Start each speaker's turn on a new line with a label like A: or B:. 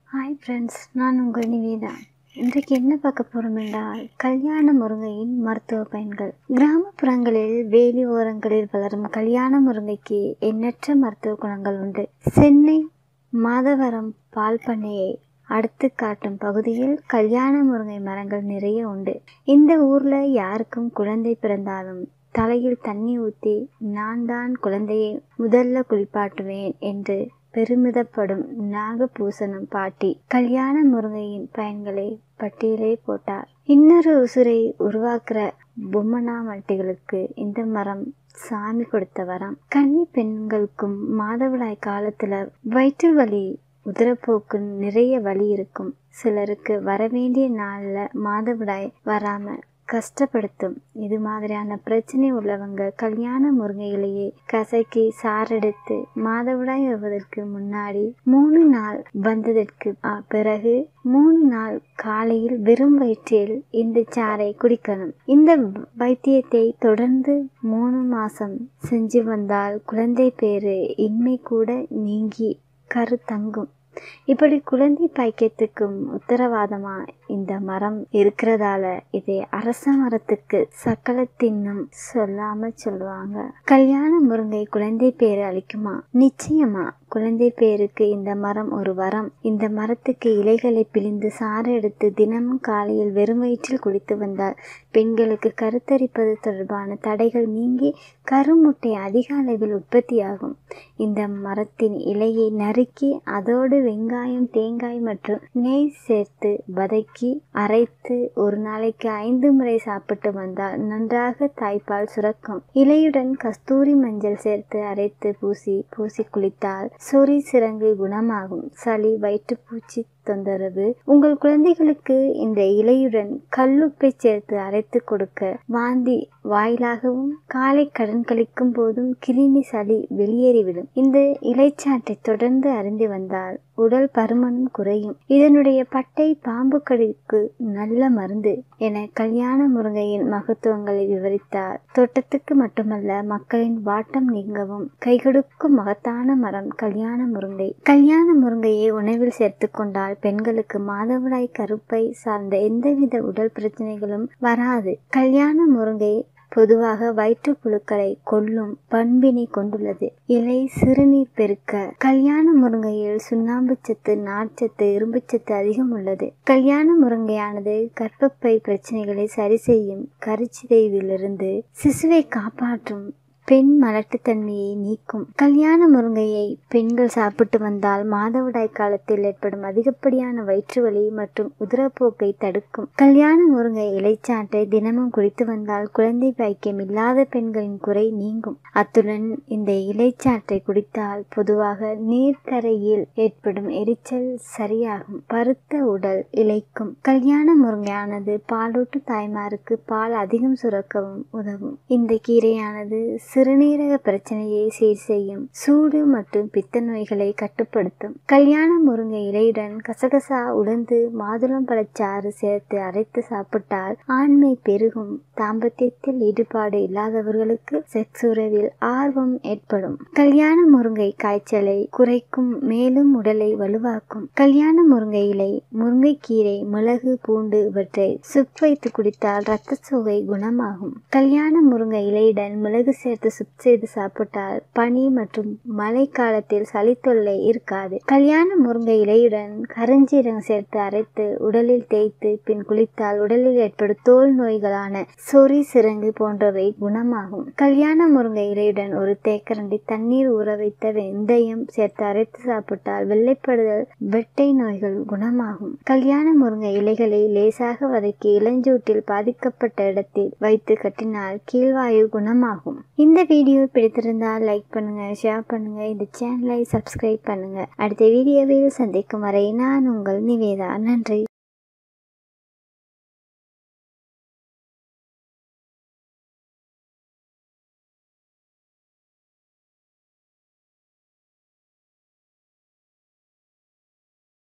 A: hi friends நான் உங்கள் நிவேதா இன்றைக்கு என்ன பார்க்க போகிறோம் என்றால் கல்யாண முருங்கையின் மருத்துவ பயன்கள் கிராமப்புறங்களில் வேலி ஓரங்களில் வளரும் கல்யாண முருங்கைக்கு எண்ணற்ற மருத்துவ குணங்கள் உண்டு சென்னை மாதவரம் பால் பண்ணையை அடுத்து காட்டும் பகுதியில் கல்யாண முருங்கை மரங்கள் நிறைய உண்டு இந்த ஊர்ல யாருக்கும் குழந்தை பிறந்தாலும் தலையில் தண்ணி ஊற்றி நான் தான் குழந்தையை முதல்ல குளிப்பாட்டுவேன் என்று பெருமிதப்படும் நாகபூசணம் பாட்டி கல்யாண முருங்கையின் பயன்களை பட்டியலே போட்டார் இன்னொரு உசுரை உருவாக்குற பொம்மனாமட்டிகளுக்கு இந்த மரம் சாமி கொடுத்த வரம் கன்னி பெண்களுக்கும் மாதவிடாய் காலத்துல வயிற்று வலி உதரப்போக்கு நிறைய வலி இருக்கும் சிலருக்கு வரவேண்டிய நாள்ல மாதவிடாய் வராம கஷ்டப்படுத்தும் இது மாதிரியான பிரச்சனை உள்ளவங்க கல்யாண முருங்கைகளையே கசக்கி சாரெடுத்து மாதவிடாய் வருவதற்கு முன்னாடி மூணு நாள் வந்ததற்கு பிறகு மூணு நாள் காலையில் வெறும் வயிற்றில் இந்த சாறை குடிக்கணும் இந்த வைத்தியத்தை தொடர்ந்து மூணு மாசம் செஞ்சு வந்தால் குழந்தை பேரு இன்மை கூட நீங்கி கரு தங்கும் இப்படி குழந்தை பாய்க்கத்துக்கும் உத்தரவாதமா இந்த மரம் இருக்கிறதால இதை அரச மரத்துக்கு சக்கலத்தின்னும் சொல்லாம சொல்லுவாங்க கல்யாண முருங்கை குழந்தை பேரு அளிக்குமா நிச்சயமா குழந்தை பேருக்கு இந்த மரம் ஒரு வரம் இந்த மரத்துக்கு இலைகளை பிழிந்து சாறு எடுத்து தினமும் காலையில் வெறும் வயிற்றில் குடித்து வந்தால் பெண்களுக்கு கருத்தரிப்பது தொடர்பான தடைகள் நீங்கி கருமுட்டை அதிக அளவில் உற்பத்தியாகும் இந்த மரத்தின் இலையை நறுக்கி அதோடு வெங்காயம் தேங்காய் மற்றும் நெய் சேர்த்து வதக்கி அரைத்து ஒரு நாளைக்கு ஐந்து முறை சாப்பிட்டு வந்தால் நன்றாக தாய்ப்பால் சுரக்கும் இலையுடன் கஸ்தூரி மஞ்சள் சேர்த்து அரைத்து பூசி பூசி குளித்தால் சொறி சிறங்கு குணமாகும் சளி வயிற்றுப்பூச்சி தொந்தரவு உங்கள் குழந்தைகளுக்கு இந்த இலையுடன் கல்லுப்பை சேர்த்து அரைத்து கொடுக்க வாந்தி வாயிலாகவும் காலை கடன் கழிக்கும் போதும் கிருமி சளி வெளியேறிவிடும் இந்த இலைச்சாற்றை தொடர்ந்து அறிந்து வந்தால் உடல் பருமனும் குறையும் இதனுடைய பட்டை பாம்பு கடிக்கு நல்ல மருந்து என கல்யாண முருங்கையின் மகத்துவங்களை விவரித்தார் தோட்டத்துக்கு மட்டுமல்ல மக்களின் வாட்டம் நீங்கவும் கைகொடுக்கும் மகத்தான மரம் கல்யாண முருங்கை கல்யாண முருங்கையை உணவில் சேர்த்து கொண்டால் பெண்களுக்கு மாதவிடாய் கருப்பை சார்ந்த எந்தவித உடல் பிரச்சனைகளும் வராது கல்யாண முருங்கை பொதுவாக வயிற்றுப்புழுக்களை கொல்லும் பண்பினை கொண்டுள்ளது இலை சிறுநீர் பெருக்க கல்யாண முருங்கையில் சுண்ணாம்பு சத்து நார்ச்சத்து இரும்புச்சத்து அதிகம் உள்ளது கல்யாண முருங்கையானது கர்ப்பப்பை பிரச்சனைகளை சரி செய்யும் கருச்சிதைவிலிருந்து சிசுவை காப்பாற்றும் பெண் மலட்டுத்தன்மையை நீக்கும் கல்யாண முருங்கையை பெண்கள் சாப்பிட்டு வந்தால் மாதவிடாய் காலத்தில் ஏற்படும் அதிகப்படியான வயிற்று வலி மற்றும் உதரப்போக்கை தடுக்கும் கல்யாண முருங்கை இலைச்சாற்றை தினமும் குடித்து வந்தால் குழந்தை பாய்க்கியம் இல்லாத பெண்களின் குறை நீங்கும் அத்துடன் இந்த இலைச்சாற்றை குடித்தால் பொதுவாக நீர்க்கரையில் ஏற்படும் எரிச்சல் சரியாகும் பருத்த உடல் இழைக்கும் கல்யாண முருங்கையானது பாலூட்டு தாய்மாருக்கு பால் அதிகம் சுரக்கவும் உதவும் இந்த கீரையானது சிறுநீரக பிரச்சனையை சீர் செய்யும் சூடு மற்றும் பித்த நோய்களை கட்டுப்படுத்தும் கல்யாண முருங்கை இலையுடன் கசகசா உளுந்து மாதுளம் பழச்சாறு சேர்த்து அரைத்து சாப்பிட்டால் ஆண்மை பெருகும் தாம்பத்தியத்தில் ஈடுபாடு இல்லாதவர்களுக்கு செக்ஸ் உறவில் ஆர்வம் ஏற்படும் கல்யாண முருங்கை காய்ச்சலை குறைக்கும் மேலும் உடலை வலுவாக்கும் கல்யாண முருங்கை இலை முருங்கைக்கீரை மிளகு பூண்டு இவற்றை சுப் வைத்து குடித்தால் ரத்த சோகை குணமாகும் கல்யாண முருங்கை இலையுடன் மிளகு சேர்த்து சுப் செய்து சாப்பிட்டால் பனி மற்றும் மழை காலத்தில் சளி தொல்லை இருக்காது கல்யாண முருங்கை இலையுடன் கருஞ்சீரகம் சேர்த்து அரைத்து உடலில் தேய்த்து பின் குளித்தால் உடலில் ஏற்படும் தோல் நோய்களான சொறி சிறங்கு போன்றவை குணமாகும் கல்யாண முருங்கை இலையுடன் ஒரு தேக்கரண்டி தண்ணீர் ஊற வைத்த வெந்தயம் சேர்த்து அரைத்து சாப்பிட்டால் வெள்ளைப்படுதல் வெட்டை நோய்கள் குணமாகும் கல்யாண முருங்கை இலைகளை லேசாக வதக்கி இளஞ்சூட்டில் பாதிக்கப்பட்ட இடத்தில் வைத்து கட்டினால் கீழ்வாயு குணமாகும் இந்த வீடியோ பிடித்திருந்தால் லைக் பண்ணுங்க ஷேர் பண்ணுங்க இந்த சேனலை சப்ஸ்கிரைப் பண்ணுங்க அடுத்த வீடியோவில் சந்திக்கும் வரை நான் உங்கள் நிவேதா நன்றி